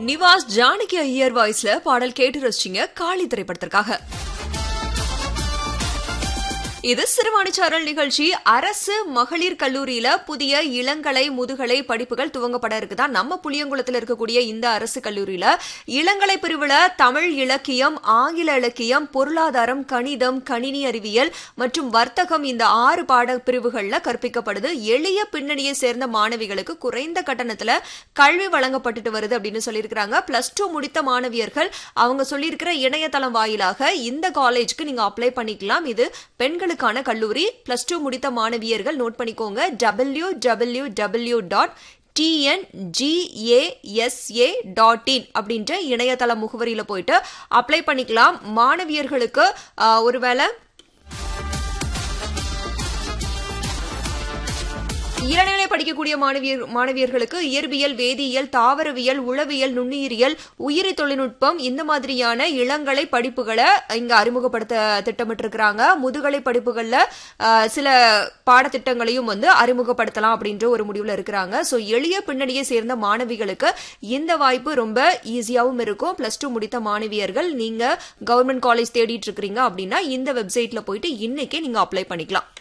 நிவாஸ் ஜானகி ஐயர் வாய்ஸ்ல பாடல் கேட்டு ரசிச்சிங்க காளி திரைப்படத்திற்காக இது சிறுவாணிச்சாரல் நிகழ்ச்சி அரசு மகளிர் கல்லூரியில புதிய இளங்கலை முதுகலை படிப்புகள் துவங்கப்பட இருக்குதான் நம்ம புளியங்குளத்தில் இருக்கக்கூடிய இந்த அரசு கல்லூரியில இளங்கலை பிரிவுல தமிழ் இலக்கியம் ஆங்கில இலக்கியம் பொருளாதாரம் கணிதம் கணினி அறிவியல் மற்றும் வர்த்தகம் இந்த ஆறு பாட பிரிவுகள்ல கற்பிக்கப்படுது எளிய பின்னணியை சேர்ந்த மாணவிகளுக்கு குறைந்த கட்டணத்துல கல்வி வழங்கப்பட்டுட்டு வருது அப்படின்னு சொல்லியிருக்கிறாங்க பிளஸ் டூ முடித்த மாணவியர்கள் அவங்க சொல்லியிருக்கிற இணையதளம் வாயிலாக இந்த காலேஜ்க்கு நீங்க அப்ளை பண்ணிக்கலாம் இது பெண்களுக்கான கல்லூரி பிளஸ் டூ முடித்த மாணவியர்கள் நோட் பண்ணிக்கோங்க W W W dot TNGASA dot in அப்படின்ற இணையதள முகவரியில போயிட்டு அப்ளை பண்ணிக்கலாம் மாணவியர்களுக்கு ஆஹ், ஒருவேளை இளநிலை படிக்கக்கூடிய மாணவியர் மாணவியர்களுக்கு இயற்பியல் வேதியியல் தாவரவியல் உளவியல் நுண்ணுயிரியல் உயிரி தொழில்நுட்பம் இந்த மாதிரியான இளங்கலை படிப்புகளை இங்க அறிமுகப்படுத்த திட்டமிட்டிருக்கிறாங்க முதுகலை படிப்புகள்ல ஆஹ், சில பாடத்திட்டங்களையும் வந்து அறிமுகப்படுத்தலாம் அப்படின்ற ஒரு முடிவுல இருக்கிறாங்க சோ எளிய பின்னணியை சேர்ந்த மாணவிகளுக்கு இந்த வாய்ப்பு ரொம்ப ஈஸியாவும் இருக்கும் பிளஸ் டூ முடித்த மாணவியர்கள் நீங்க கவர்மெண்ட் காலேஜ் தேடிட்டு இருக்கிறீங்க அப்படின்னா இந்த வெப்சைட்ல போயிட்டு இன்னைக்கே நீங்க அப்ளை பண்ணிக்கலாம்